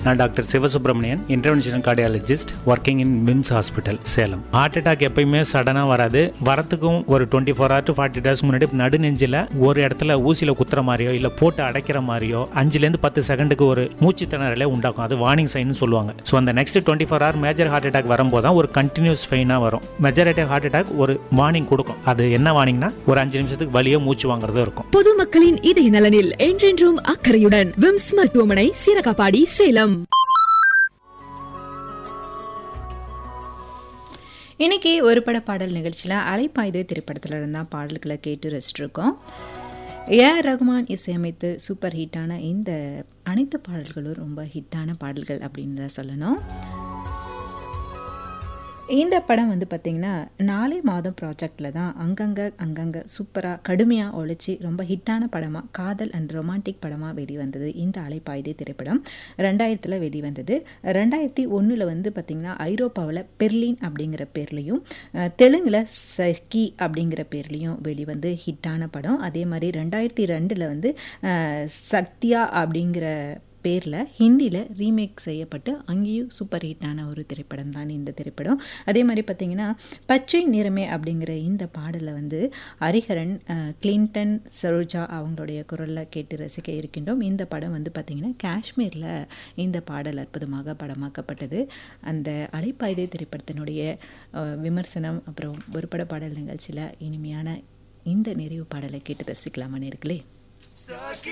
நான் doctor Sivasubramanian interventional cardiologist working in MIMS hospital Salem heart attack எப்பயுமே சடனாக வராது வரத்துக்கும் ஒரு twenty four hour to forty days முன்னாடி நடுநெஞ்சில் ஒரு இடத்துல ஊசியில் குத்துற மாதிரியோ இல்லை போட்டு அடைக்கிற மாதிரியோ அஞ்சுலேருந்து பத்து செகண்டுக்கு ஒரு மூச்சு திணறலே உண்டாக்கும் அது வார்னிங் சைன் சொல்லுவாங்க ஸோ அந்த next twenty four hour major heart attack வரும்போது தான் ஒரு கண்டினியூஸ் ஃபெயினாக வரும் மெஜாரிட்டி ஹார்ட் அட்டாக் ஒரு வார்னிங் கொடுக்கும் அது என்ன வார்னிங்னா ஒரு அஞ்சு நிமிஷத்துக்கு வலியோ மூச்சு வாங்குறதும் இருக்கும் பொதுமக்களின் இதய நலனில் என்றென்றும் அக்கறையுடன் விம்ஸ் மருத்துவமனை சீரகாப்பாடி சேலம் இன்னைக்கு ஒரு பட பாடல் நிகழ்ச்சியில் அலைப்பாய்து திரைப்படத்தில் இருந்தால் பாடல்களை கேட்டு ரசிச்சிருக்கோம் ஏஆர் ரகுமான் இசையமைத்து சூப்பர் ஹிட்டான இந்த அனைத்து பாடல்களும் ரொம்ப ஹிட்டான பாடல்கள் அப்படின்னு தான் சொல்லணும் இந்த படம் வந்து பார்த்திங்கன்னா நாலே மாதம் ப்ராஜெக்டில் தான் அங்கங்கே அங்கங்கே சூப்பராக கடுமையாக உழைச்சி ரொம்ப ஹிட்டான படமாக காதல் அண்ட் ரொமான்டிக் படமாக வெளிவந்தது இந்த அலைப்பாய்தே திரைப்படம் ரெண்டாயிரத்தில் வெளிவந்தது ரெண்டாயிரத்தி ஒன்றில் வந்து பார்த்திங்கன்னா ஐரோப்பாவில் பெர்லின் அப்படிங்கிற பேர்லேயும் தெலுங்கில் சக்கி அப்படிங்கிற பேர்லேயும் வெளிவந்து ஹிட்டான படம் அதே மாதிரி ரெண்டாயிரத்தி ரெண்டில் வந்து அஹ், சக்தியா அப்படிங்கிற பேரில் ஹிந்தியில் ரீமேக் செய்யப்பட்டு அங்கேயும் சூப்பர் ஹிட்டான ஒரு திரைப்படம் தான் இந்த திரைப்படம் அதே மாதிரி பார்த்திங்கன்னா பச்சை நிறமே அப்படிங்கிற இந்த பாடலை வந்து ஹரிஹரன் அஹ், கிளின்டன் சரோஜா அவங்களுடைய குரலில் கேட்டு ரசிக்க இருக்கின்றோம் இந்த படம் வந்து பார்த்திங்கன்னா காஷ்மீரில் இந்த பாடல் அற்புதமாக படமாக்கப்பட்டது அந்த அலைப்பாய்தே திரைப்படத்தினுடைய அஹ், விமர்சனம் அப்புறம் ஒரு பட பாடல் நிகழ்ச்சியில் இனிமையான இந்த நிறைவு பாடலை கேட்டு ரசிக்கலாமா நேர்களே